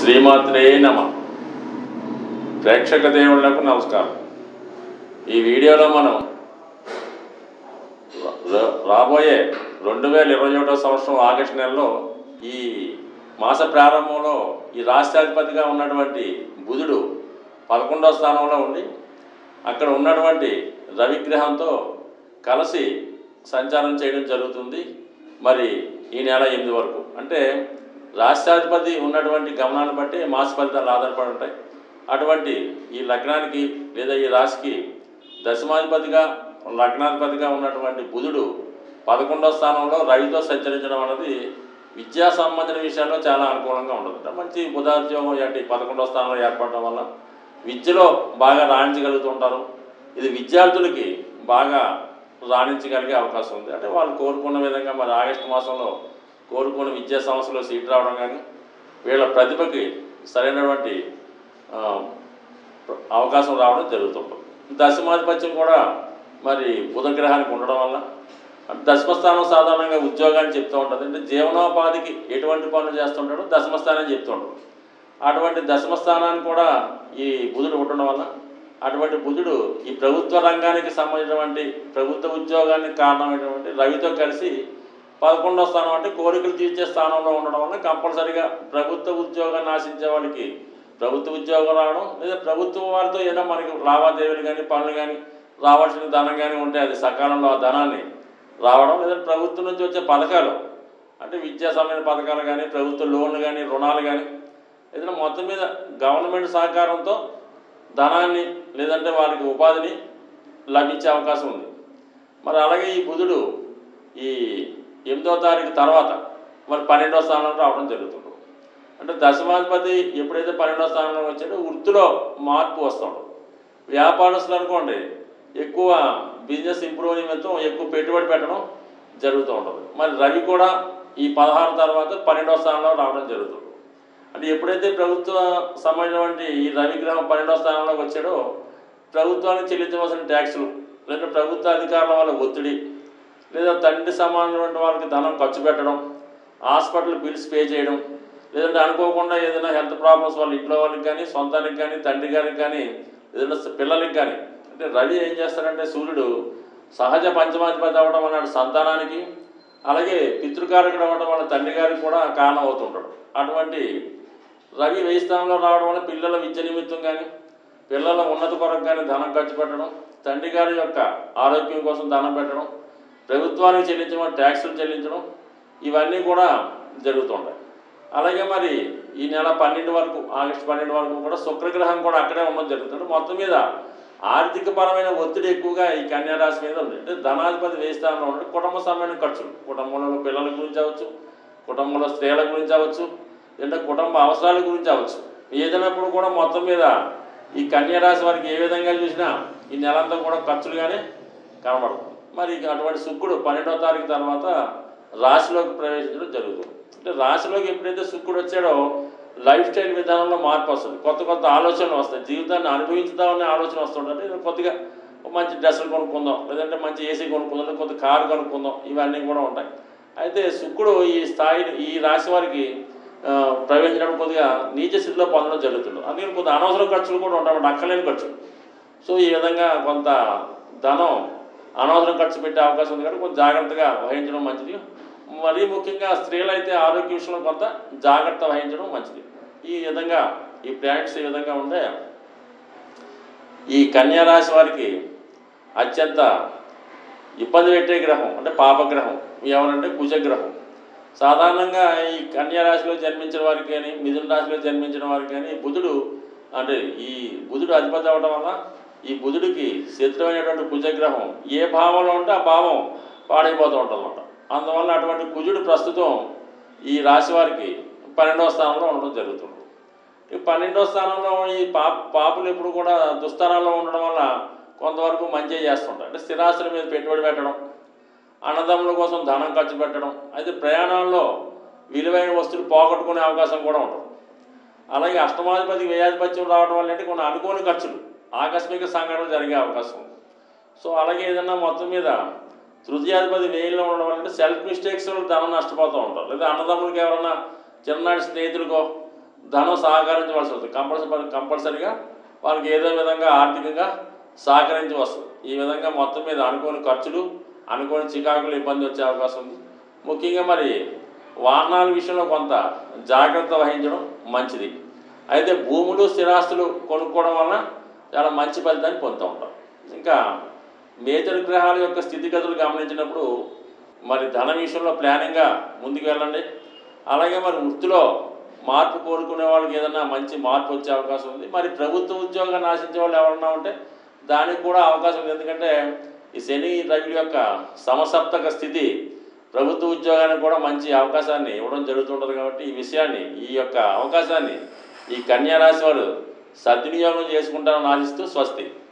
శ్రీమాత్రే నమ ప్రేక్షక దేవుళ్లకు నమస్కారం ఈ వీడియోలో మనం ర- రాబోయే రెండు వేల ఇరవై ఒకటో సంవత్సరం ఆగస్టు నెలలో ఈ మాస ప్రారంభంలో ఈ రాష్ట్రాధిపతిగా ఉన్నటువంటి బుధుడు పదకొండవ స్థానంలో ఉండి అక్కడ ఉన్నటువంటి రవిగ్రహంతో కలిసి సంచారం చేయడం జరుగుతుంది మరి ఈ నెల ఎనిమిది వరకు అంటే రాష్ట్రాధిపతి ఉన్నటువంటి గమనాన్ని బట్టి మాస ఫలితాలు ఆధారపడి ఉంటాయి అటువంటి ఈ లగ్నానికి లేదా ఈ రాశికి దశమాధిపతిగా లగ్నాధిపతిగా ఉన్నటువంటి బుధుడు పదకొండవ స్థానంలో రవితో సంచరించడం అనేది విద్యా సంబంధించిన విషయాల్లో చాలా అనుకూలంగా ఉంటుంది మంచి బుధాద్యోగం ఏంటి పదకొండవ స్థానంలో ఏర్పడడం వల్ల విద్యలో బాగా రాణించగలుగుతుంటారు ఇది విద్యార్థులకి బాగా రాణించగలిగే అవకాశం ఉంది అంటే వాళ్ళు కోరుకున్న విధంగా మరి ఆగస్టు మాసంలో కోరుకున్న విద్యా సంస్థలో సీట్ రావడం కానీ వీళ్ళ ప్రతిభకి సరైనటువంటి ఆ, అవకాశం రావడం జరుగుతుంటుంది దశమాధిపత్యం కూడా మరి బుధగ్రహానికి ఉండడం వల్ల అంటే దశమస్థానం సాధారణంగా ఉద్యోగాన్ని చెప్తూ ఉంటుంది అంటే జీవనోపాధికి ఎటువంటి పనులు చేస్తుంటాడో దశమస్థానం చెప్తూ ఉంటాడు అటువంటి దశమస్థానాన్ని కూడా ఈ బుధుడు ఉండడం వల్ల అటువంటి బుధుడు ఈ ప్రభుత్వ రంగానికి సంబంధించినటువంటి ప్రభుత్వ ఉద్యోగానికి కారణమైనటువంటి రవితో కలిసి పదకొండవ స్థానం అంటే కోరికలు తీర్చే స్థానంలో ఉండడం వల్ల కంపల్సరిగా ప్రభుత్వ ఉద్యోగాన్ని ఆశించే వాళ్ళకి ప్రభుత్వ ఉద్యోగం రావడం లేదా ప్రభుత్వం వారితో ఏదైనా మనకి లావాదేవీలు కానీ పనులు కానీ రావాల్సిన ధనం కానీ ఉంటే అది సకాలంలో ఆ ధనాన్ని రావడం లేదా ప్రభుత్వం నుంచి వచ్చే పథకాలు అంటే విద్యా సంబంధించిన పథకాలు కానీ ప్రభుత్వ లోన్లు కానీ రుణాలు కానీ ఏదైనా మొత్తం మీద గవర్నమెంట్ సహకారంతో ధనాన్ని లేదంటే వారికి ఉపాధిని లభించే అవకాశం ఉంది మరి అలాగే ఈ బుధుడు ఈ ఎనిమిదో తారీఖు తర్వాత మరి పన్నెండో స్థానంలో రావడం జరుగుతుంది అంటే దశమాధిపతి ఎప్పుడైతే పన్నెండో స్థానంలో వచ్చాడో వృత్తిలో మార్పు వస్తాడు వ్యాపారస్తులు అనుకోండి ఎక్కువ బిజినెస్ ఇంప్రూవ్ నిమిత్తం ఎక్కువ పెట్టుబడి పెట్టడం జరుగుతూ ఉంటుంది మరి రవి కూడా ఈ పదహారు తర్వాత పన్నెండో స్థానంలో రావడం జరుగుతుంది అంటే ఎప్పుడైతే ప్రభుత్వ సంబంధించినటువంటి ఈ రవిగ్రహం పన్నెండో స్థానంలోకి వచ్చాడో ప్రభుత్వానికి చెల్లించవలసిన ట్యాక్సులు లేదా ప్రభుత్వ అధికారుల వల్ల ఒత్తిడి లేదా తండ్రి సమానమైనటువంటి వాళ్ళకి ధనం ఖర్చు పెట్టడం హాస్పిటల్ బిల్స్ పే చేయడం లేదంటే అనుకోకుండా ఏదైనా హెల్త్ ప్రాబ్లమ్స్ వాళ్ళ ఇంట్లో వాళ్ళకి కానీ సొంతానికి కానీ తండ్రి గారికి కానీ ఏదైనా స- పిల్లలకి కానీ అంటే రవి ఏం చేస్తాడంటే సూర్యుడు సహజ పంచమాధిపతి అవ్వడం అన్నాడు సంతానానికి అలాగే పితృకారకుడు అవ్వడం వల్ల తండ్రి గారికి కూడా కారణం అవుతుంటాడు అటువంటి రవి వెయ్యి స్థానంలో రావడం వల్ల పిల్లల విద్య నిమిత్తం కానీ పిల్లల ఉన్నత కొరకు కానీ ధనం ఖర్చు పెట్టడం తండ్రి గారి యొక్క ఆరోగ్యం కోసం ధనం పెట్టడం ప్రభుత్వానికి చెల్లించడం ట్యాక్సులు చెల్లించడం ఇవన్నీ కూడా జరుగుతుంటాయి అలాగే మరి ఈ నెల పన్నెండు వరకు ఆగస్టు పన్నెండు వరకు కూడా శుక్రగ్రహం కూడా అక్కడే ఉండడం జరుగుతుంది మొత్తం మీద ఆర్థిక పరమైన ఒత్తిడి ఎక్కువగా ఈ కన్యా రాశి మీద ఉంది అంటే ధనాధిపతి వేయి స్థానంలో ఉంటే కుటుంబ సమయం ఖర్చులు కుటుంబంలో పిల్లల గురించి అవ్వచ్చు కుటుంబంలో స్త్రీల గురించి అవ్వచ్చు లేదా కుటుంబ అవసరాల గురించి అవ్వచ్చు ఏదైనప్పుడు కూడా మొత్తం మీద ఈ కన్యా రాశి వారికి ఏ విధంగా చూసినా ఈ నెలంతా కూడా ఖర్చులుగానే కనబడుతుంది మరి ఇక అటువంటి శుక్రుడు పన్నెండవ తారీఖు తర్వాత రాశిలోకి ప్రవేశించడం జరుగుతుంది అంటే రాశిలోకి ఎప్పుడైతే శుక్రుడు వచ్చాడో లైఫ్ స్టైల్ విధానంలో మార్పు వస్తుంది కొత్త కొత్త ఆలోచనలు వస్తాయి జీవితాన్ని అనుభవించుదామనే ఆలోచన వస్తుంటే ఇది కొద్దిగా ఒక మంచి డ్రెస్సులు కొనుక్కుందాం లేదంటే మంచి ఏసీ కొనుక్కుందాం లేదా కొద్ది కారు కొనుక్కుందాం ఇవన్నీ కూడా ఉంటాయి అయితే శుక్రుడు ఈ స్థాయి ఈ రాశి వారికి ఆ, ప్రవేశించడం కొద్దిగా నీచ స్థితిలో పొందడం జరుగుతుంది అందుకని కొద్ది అనవసర ఖర్చులు కూడా ఉంటాయి అక్కలేని ఖర్చులు సో ఈ విధంగా కొంత ధనం అనవసరం ఖర్చు పెట్టే అవకాశం ఉంది కాబట్టి కొంచెం జాగ్రత్తగా వహించడం మంచిది మరీ ముఖ్యంగా స్త్రీలు అయితే ఆరోగ్య విషయంలో కొంత జాగ్రత్త వహించడం మంచిది ఈ విధంగా ఈ ప్లానెట్స్ ఈ విధంగా ఉండే ఈ కన్యా రాశి వారికి అత్యంత ఇబ్బంది పెట్టే గ్రహం అంటే పాపగ్రహం ఎవరంటే కుజగ్రహం సాధారణంగా ఈ కన్యా రాశిలో జన్మించిన వారికి కానీ మిథున రాశిలో జన్మించిన వారికి కానీ బుధుడు అంటే ఈ బుధుడు అధిపతి అవ్వడం వల్ల ఈ బుధుడికి శత్రువైనటువంటి కుజగ్రహం ఏ భావంలో ఉంటే ఆ భావం పాడైపోతూ ఉంటుంది అనమాట అందువల్ల అటువంటి కుజుడు ప్రస్తుతం ఈ రాశి వారికి పన్నెండవ స్థానంలో ఉండడం జరుగుతుంది ఈ పన్నెండో స్థానంలో ఈ పాప పాపులు ఎప్పుడు కూడా దుస్థానాల్లో ఉండడం వల్ల కొంతవరకు మంచి చేస్తుంటారు అంటే స్థిరాస్తుల మీద పెట్టుబడి పెట్టడం అన్నదమ్ముల కోసం ధనం ఖర్చు పెట్టడం అయితే ప్రయాణాల్లో విలువైన వస్తువులు పోగొట్టుకునే అవకాశం కూడా ఉంటుంది అలాగే అష్టమాధిపతి వ్యయాధిపత్యం రావడం వల్ల ఏంటి కొన్ని అనుకోని ఖర్చులు ఆకస్మిక సంఘటనలు జరిగే అవకాశం ఉంది సో అలాగే ఏదన్నా మొత్తం మీద తృతీయాధిపతి వేయిలో ఉండడం వల్ల సెల్ఫ్ మిస్టేక్స్ వల్ల ధనం నష్టపోతూ ఉంటారు లేదా అన్నదమ్ములకి ఎవరన్నా చిన్ననాటి స్నేహితులకో ధనం సహకరించవలసి వస్తుంది కంపల్సరీ కంపల్సరీగా వాళ్ళకి ఏదో విధంగా ఆర్థికంగా సహకరించి వస్తుంది ఈ విధంగా మొత్తం మీద అనుకోని ఖర్చులు అనుకోని చికాకులు ఇబ్బంది వచ్చే అవకాశం ఉంది ముఖ్యంగా మరి వాహనాల విషయంలో కొంత జాగ్రత్త వహించడం మంచిది అయితే భూములు స్థిరాస్తులు కొనుక్కోవడం వలన చాలా మంచి ఫలితాన్ని పొందుతూ ఉంటాం ఇంకా మేజర్ గ్రహాల యొక్క స్థితిగతులు గమనించినప్పుడు మరి ధన విషయంలో ప్లానింగ్గా ముందుకు వెళ్ళండి అలాగే మరి వృత్తిలో మార్పు కోరుకునే వాళ్ళకి ఏదైనా మంచి మార్పు వచ్చే అవకాశం ఉంది మరి ప్రభుత్వ ఉద్యోగాన్ని ఆశించే వాళ్ళు ఎవరన్నా ఉంటే దానికి కూడా అవకాశం ఉంది ఎందుకంటే ఈ శని రవి యొక్క సమసప్తక స్థితి ప్రభుత్వ ఉద్యోగానికి కూడా మంచి అవకాశాన్ని ఇవ్వడం జరుగుతుంటుంది కాబట్టి ఈ విషయాన్ని ఈ యొక్క అవకాశాన్ని ఈ కన్యా రాశి వారు సద్వినియోగం చేసుకుంటారని ఆశిస్తూ స్వస్తి